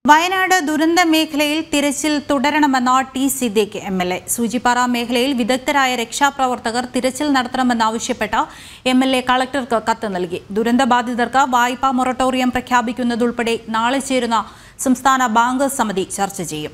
വയനാട് ദുരന്ത മേഖലയിൽ തിരച്ചിൽ തുടരണമെന്ന T Siddique M L A Soochipara മേഖലയിൽ വിദഗ്ധരായ രക്ഷാപ്രവർത്തകർ തിരച്ചിൽ നടത്തണമെന്നാവശ്യപ്പെട്ട എം എൽ എ കളക്ടർക്ക് കത്ത് നൽകി ദുരന്തബാധിതർക്ക് വായ്പാ മൊറട്ടോറിയം പ്രഖ്യാപിക്കുന്നതുൾപ്പെടെ നാളെ ചേരുന്ന സംസ്ഥാന ബാങ്ക് സമിതി ചർച്ച ചെയ്യും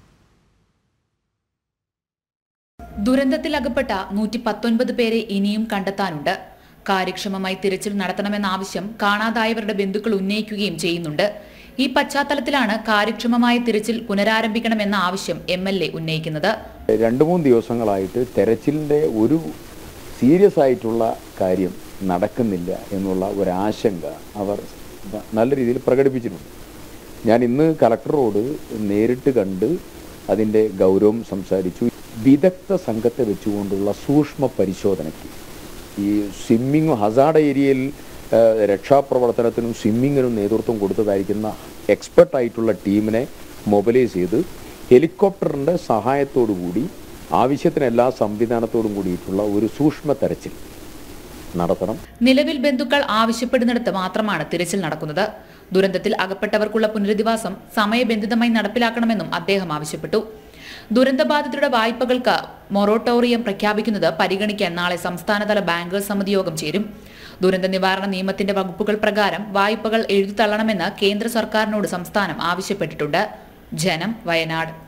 ദുരന്തത്തിൽ അകപ്പെട്ട നൂറ്റി പത്തൊൻപത് പേരെ ഇനിയും കണ്ടെത്താനുണ്ട് കാര്യക്ഷമമായി തിരച്ചിൽ നടത്തണമെന്ന ആവശ്യം കാണാതായവരുടെ ബന്ധുക്കൾ ഉന്നയിക്കുകയും ചെയ്യുന്നുണ്ട് ഈ പശ്ചാത്തലത്തിലാണ് കാര്യക്ഷമമായ തിരച്ചിൽ പുനരാരംഭിക്കണമെന്ന ആവശ്യം എം എൽ എ ഉന്നയിക്കുന്നത് രണ്ട് മൂന്ന് ദിവസങ്ങളായിട്ട് തെരച്ചിലിൻ്റെ ഒരു സീരിയസ് ആയിട്ടുള്ള കാര്യം നടക്കുന്നില്ല എന്നുള്ള ഒരാശങ്ക അവർ ന- നല്ല രീതിയിൽ പ്രകടിപ്പിച്ചിട്ടുണ്ട് ഞാൻ ഇന്ന് കലക്ടറോട് നേരിട്ട് കണ്ട് അതിൻ്റെ ഗൗരവം സംസാരിച്ചു വിദഗ്ധ സംഘത്തെ വെച്ചുകൊണ്ടുള്ള സൂക്ഷ്മ പരിശോധനയ്ക്ക് ഈ സ്വിമ്മിങ് ഹസാർഡ് ഏരിയയിൽ ആ, രക്ഷാപ്രവർത്തനത്തിനും സ്വിമ്മിങ്ങിനും നേതൃത്വം കൊടുത്തതായിരിക്കുന്ന എക്സ്പെർട്ട് ആയിട്ടുള്ള ടീമിനെ മൊബിലൈസ് ചെയ്ത് ഹെലികോപ്റ്ററിൻ്റെ സഹായത്തോടു കൂടി ആവശ്യത്തിന് എല്ലാ സംവിധാനത്തോടും കൂടിയിട്ടുള്ള ഒരു സൂക്ഷ്മ തെരച്ചിൽ നടത്തണം നിലവിൽ ബന്ധുക്കൾ ആവശ്യപ്പെടുന്നിടത്ത് മാത്രമാണ് തിരച്ചിൽ നടക്കുന്നത് ദുരന്തത്തിൽ അകപ്പെട്ടവർക്കുള്ള പുനരധിവാസം സമയബന്ധിതമായി നടപ്പിലാക്കണമെന്നും അദ്ദേഹം ആവശ്യപ്പെട്ടു ദുരന്തബാധിതരുടെ വായ്പകൾക്ക് മൊറോട്ടോറിയം പ്രഖ്യാപിക്കുന്നത് പരിഗണിക്കാൻ നാളെ സംസ്ഥാനതല ബാങ്കേഴ്സ് സമിതി യോഗം ചേരും ദുരന്ത നിവാരണ നിയമത്തിന്റെ വകുപ്പുകൾ പ്രകാരം വായ്പകൾ എഴുതിത്തള്ളണമെന്ന് കേന്ദ്ര സർക്കാരിനോട് സംസ്ഥാനം ആവശ്യപ്പെട്ടിട്ടുണ്ട് ജനം വയനാട്